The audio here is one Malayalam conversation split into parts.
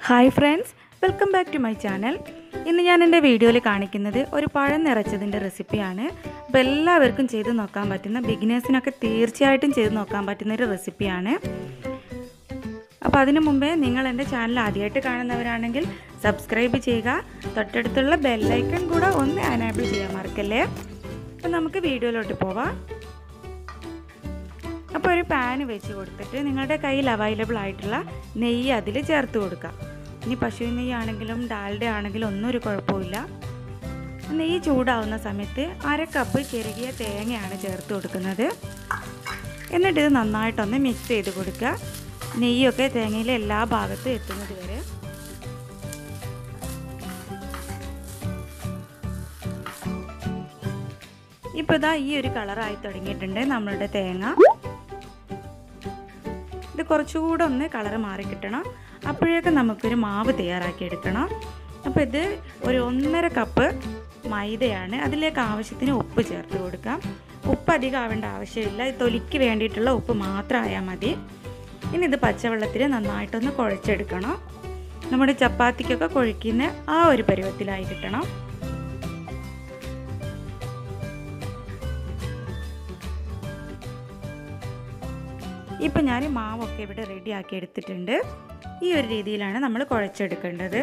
hi friends welcome back to my channel ഇന്ന് ഞാൻ എൻ്റെ വീഡിയോയിൽ കാണിക്കുന്നത് ഒരു പഴം നിറച്ചതിൻ്റെ റെസിപ്പിയാണ് അപ്പോൾ എല്ലാവർക്കും ചെയ്ത് നോക്കാൻ പറ്റുന്ന ബിഗിനേഴ്സിനൊക്കെ തീർച്ചയായിട്ടും ചെയ്ത് നോക്കാൻ പറ്റുന്ന ഒരു റെസിപ്പിയാണ് അപ്പോൾ അതിനു മുമ്പേ നിങ്ങൾ എൻ്റെ ചാനൽ ആദ്യമായിട്ട് കാണുന്നവരാണെങ്കിൽ സബ്സ്ക്രൈബ് ചെയ്യുക തൊട്ടടുത്തുള്ള ബെല്ലൈക്കൺ കൂടെ ഒന്ന് അനേബിൾ ചെയ്യാൻ മറക്കല്ലേ അപ്പോൾ നമുക്ക് വീഡിയോയിലോട്ട് പോവാം അപ്പോൾ ഒരു പാന് വെച്ച് കൊടുത്തിട്ട് നിങ്ങളുടെ കയ്യിൽ അവൈലബിൾ ആയിട്ടുള്ള നെയ്യ് അതിൽ ചേർത്ത് കൊടുക്കുക ഇനി പശുവിൻ നെയ്യ് ആണെങ്കിലും ഡാൽഡ ആണെങ്കിലും ഒന്നും ഒരു കുഴപ്പമില്ല നെയ്യ് ചൂടാവുന്ന സമയത്ത് അര കപ്പ് ചെറുകിയ തേങ്ങയാണ് ചേർത്ത് കൊടുക്കുന്നത് എന്നിട്ട് ഇത് നന്നായിട്ടൊന്ന് മിക്സ് ചെയ്ത് കൊടുക്കുക നെയ്യൊക്കെ തേങ്ങയിലെ എല്ലാ ഭാഗത്തും എത്തുന്നത് വരെ ഇപ്പോൾ ഇതാ ഈ ഒരു കളറായി തുടങ്ങിയിട്ടുണ്ട് നമ്മളുടെ തേങ്ങ ഇത് കുറച്ചുകൂടെ ഒന്ന് കളർ മാറി കിട്ടണം അപ്പോഴേക്കും നമുക്കൊരു മാവ് തയ്യാറാക്കി എടുക്കണം അപ്പോൾ ഇത് ഒരു ഒന്നര കപ്പ് മൈദയാണ് അതിലേക്ക് ആവശ്യത്തിന് ഉപ്പ് ചേർത്ത് കൊടുക്കാം ഉപ്പ് അധികം ആവേണ്ട ആവശ്യമില്ല തൊലിക്ക് വേണ്ടിയിട്ടുള്ള ഉപ്പ് മാത്രം ആയാൽ മതി ഇനി ഇത് പച്ചവെള്ളത്തിൽ നന്നായിട്ടൊന്ന് കുഴച്ചെടുക്കണം നമ്മുടെ ചപ്പാത്തിക്കൊക്കെ കുഴക്കുന്ന ആ ഒരു പരുവത്തിലായി കിട്ടണം ഇപ്പം ഞാൻ മാവൊക്കെ ഇവിടെ റെഡിയാക്കി എടുത്തിട്ടുണ്ട് ഈ ഒരു രീതിയിലാണ് നമ്മൾ കുഴച്ചെടുക്കേണ്ടത്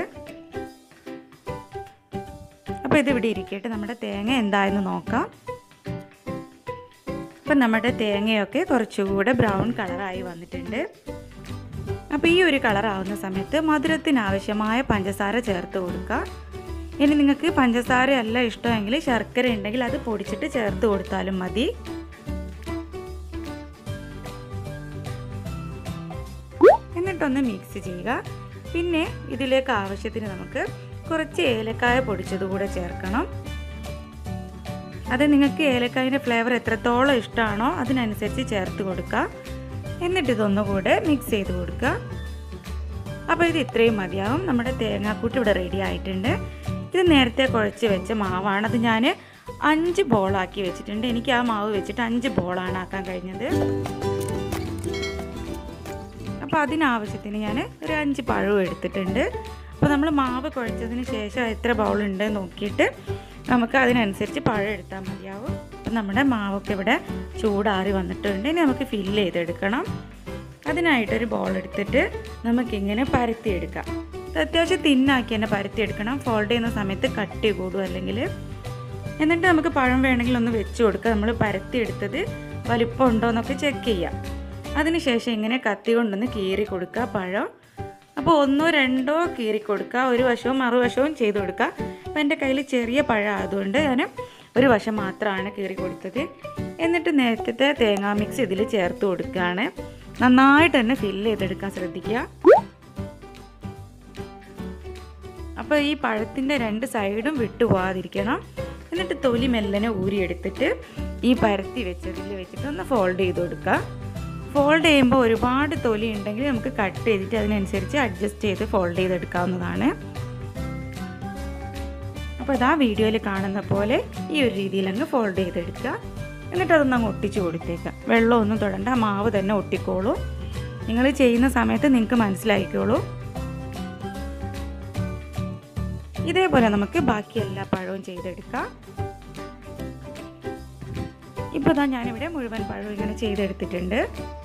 അപ്പോൾ ഇത് ഇവിടെ ഇരിക്കട്ടെ നമ്മുടെ തേങ്ങ എന്തായെന്ന് നോക്കാം അപ്പം നമ്മുടെ തേങ്ങയൊക്കെ കുറച്ചുകൂടെ ബ്രൗൺ കളറായി വന്നിട്ടുണ്ട് അപ്പോൾ ഈ ഒരു കളർ ആവുന്ന സമയത്ത് മധുരത്തിന് ആവശ്യമായ പഞ്ചസാര ചേർത്ത് കൊടുക്കുക ഇനി നിങ്ങൾക്ക് പഞ്ചസാര അല്ല ഇഷ്ടമെങ്കിൽ ശർക്കര ഉണ്ടെങ്കിൽ അത് പൊടിച്ചിട്ട് ചേർത്ത് കൊടുത്താലും മതി എന്നിട്ടൊന്ന് മിക്സ് ചെയ്യുക പിന്നെ ഇതിലേക്ക് ആവശ്യത്തിന് നമുക്ക് കുറച്ച് ഏലക്കായ പൊടിച്ചത് കൂടെ ചേർക്കണം അത് നിങ്ങൾക്ക് ഏലക്കായൻ്റെ ഫ്ലേവർ എത്രത്തോളം ഇഷ്ടമാണോ അതിനനുസരിച്ച് ചേർത്ത് കൊടുക്കുക എന്നിട്ട് ഇതൊന്നുകൂടെ മിക്സ് ചെയ്ത് കൊടുക്കുക അപ്പോൾ ഇത് ഇത്രയും മതിയാവും നമ്മുടെ തേങ്ങാക്കൂട്ട് ഇവിടെ റെഡി ആയിട്ടുണ്ട് ഇത് നേരത്തെ കുഴച്ച് വെച്ച മാവാണ് അത് ഞാൻ അഞ്ച് ബോളാക്കി വെച്ചിട്ടുണ്ട് എനിക്ക് ആ മാവ് വെച്ചിട്ട് അഞ്ച് ബോളാണ് ആക്കാൻ കഴിഞ്ഞത് അപ്പോൾ അതിനാവശ്യത്തിന് ഞാൻ ഒരു അഞ്ച് പഴവും എടുത്തിട്ടുണ്ട് അപ്പോൾ നമ്മൾ മാവ് കുഴച്ചതിന് ശേഷം എത്ര ബൗളുണ്ട് നോക്കിയിട്ട് നമുക്ക് അതിനനുസരിച്ച് പഴം എടുത്താൽ മതിയാവും അപ്പം നമ്മുടെ മാവൊക്കെ ഇവിടെ ചൂടാറി വന്നിട്ടുണ്ട് ഇനി നമുക്ക് ഫില്ല് ചെയ്തെടുക്കണം അതിനായിട്ടൊരു ബോൾ എടുത്തിട്ട് നമുക്കിങ്ങനെ പരത്തിയെടുക്കാം അത്യാവശ്യം തിന്നാക്കി തന്നെ പരത്തിയെടുക്കണം ഫോൾഡ് ചെയ്യുന്ന സമയത്ത് കട്ടി കൂടും അല്ലെങ്കിൽ എന്നിട്ട് നമുക്ക് പഴം വേണമെങ്കിൽ ഒന്ന് വെച്ച് കൊടുക്കുക നമ്മൾ പരത്തിയെടുത്തത് വലിപ്പം ഉണ്ടോ എന്നൊക്കെ ചെക്ക് ചെയ്യാം അതിനുശേഷം ഇങ്ങനെ കത്തി കൊണ്ടൊന്ന് കീറി കൊടുക്കുക പഴം അപ്പോൾ ഒന്നോ രണ്ടോ കീറി കൊടുക്കുക ഒരു വശവും മറുവശവും ചെയ്ത് കൊടുക്കുക അപ്പോൾ എൻ്റെ കയ്യിൽ ചെറിയ പഴം ആയതുകൊണ്ട് ഞാൻ ഒരു വശം മാത്രമാണ് കീറി കൊടുത്തത് എന്നിട്ട് നേരത്തെ തേങ്ങാ മിക്സ് ഇതിൽ ചേർത്ത് കൊടുക്കുകയാണ് നന്നായിട്ട് തന്നെ ഫില്ല് ചെയ്തെടുക്കാൻ ശ്രദ്ധിക്കുക അപ്പോൾ ഈ പഴത്തിൻ്റെ രണ്ട് സൈഡും വിട്ടുപോകാതിരിക്കണം എന്നിട്ട് തൊലി മെല്ലനെ ഊരിയെടുത്തിട്ട് ഈ പരത്തി വെച്ചതിൽ വെച്ചിട്ട് ഒന്ന് ഫോൾഡ് ചെയ്ത് കൊടുക്കുക ഫോൾഡ് ചെയ്യുമ്പോൾ ഒരുപാട് തൊലി ഉണ്ടെങ്കിൽ നമുക്ക് കട്ട് ചെയ്തിട്ട് അതിനനുസരിച്ച് അഡ്ജസ്റ്റ് ചെയ്ത് ഫോൾഡ് ചെയ്തെടുക്കാവുന്നതാണ് അപ്പോൾ ഇതാ വീഡിയോയിൽ കാണുന്ന പോലെ ഈ ഒരു രീതിയിൽ അങ്ങ് ഫോൾഡ് ചെയ്തെടുക്കുക എന്നിട്ട് അതൊന്ന് അങ്ങ് ഒട്ടിച്ച് കൊടുത്തേക്കുക വെള്ളമൊന്നും തൊടണ്ട മാവ് തന്നെ ഒട്ടിക്കോളൂ നിങ്ങൾ ചെയ്യുന്ന സമയത്ത് നിങ്ങൾക്ക് മനസ്സിലായിക്കോളൂ ഇതേപോലെ നമുക്ക് ബാക്കി എല്ലാ പഴവും ചെയ്തെടുക്കാം ഇപ്പോൾ ഇതാ ഞാനിവിടെ മുഴുവൻ പഴവും ഇങ്ങനെ ചെയ്തെടുത്തിട്ടുണ്ട്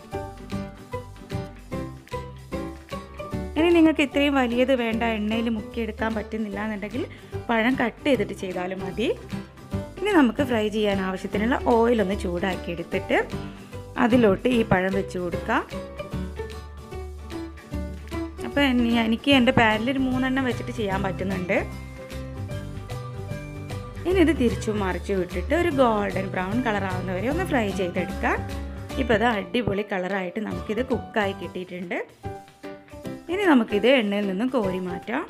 ഇനി നിങ്ങൾക്ക് ഇത്രയും വലിയത് വേണ്ട എണ്ണയിൽ മുക്കിയെടുക്കാൻ പറ്റുന്നില്ല എന്നുണ്ടെങ്കിൽ പഴം കട്ട് ചെയ്തിട്ട് ചെയ്താലും മതി ഇനി നമുക്ക് ഫ്രൈ ചെയ്യാൻ ആവശ്യത്തിനുള്ള ഓയിലൊന്ന് ചൂടാക്കി എടുത്തിട്ട് അതിലോട്ട് ഈ പഴം വെച്ച് കൊടുക്കാം അപ്പോൾ എനിക്ക് എൻ്റെ പാനിൽ ഒരു മൂന്നെണ്ണം വെച്ചിട്ട് ചെയ്യാൻ പറ്റുന്നുണ്ട് ഇനി ഇത് തിരിച്ചു മറിച്ച് വിട്ടിട്ട് ഒരു ഗോൾഡൻ ബ്രൗൺ കളർ ആവുന്നവരെ ഒന്ന് ഫ്രൈ ചെയ്തെടുക്കുക ഇപ്പോൾ ഇത് അടിപൊളി കളറായിട്ട് നമുക്കിത് കുക്കായി കിട്ടിയിട്ടുണ്ട് ഇനി നമുക്കിത് എണ്ണയിൽ നിന്നും കോരി മാറ്റാം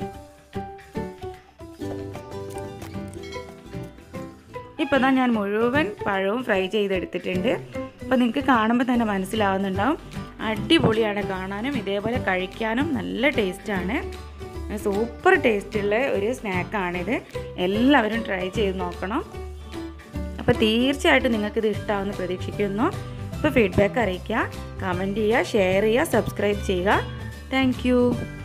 ഇപ്പോൾ தான் ഞാൻ മുഴുവൻ പഴവും ഫ്രൈ ചെയ്തെടുത്തിട്ടുണ്ട് അപ്പോൾ നിങ്ങൾക്ക് കാണുമ്പോൾ തന്നെ മനസ്സിലാവുന്നുണ്ടാവും അടിപൊളിയാണ് കാണാനും ഇതേപോലെ കഴിക്കാനും നല്ല ടേസ്റ്റാണ് സൂപ്പർ ടേസ്റ്റുള്ള ഒരു സ്നാക്കാണിത് എല്ലാവരും ട്രൈ ചെയ്ത് നോക്കണം അപ്പോൾ തീർച്ചയായിട്ടും നിങ്ങൾക്കിത് ഇഷ്ടമാവുമെന്ന് പ്രതീക്ഷിക്കുന്നു അപ്പോൾ ഫീഡ്ബാക്ക് അറിയിക്കുക കമൻറ്റ് ചെയ്യുക ഷെയർ ചെയ്യുക സബ്സ്ക്രൈബ് ചെയ്യുക താങ്ക്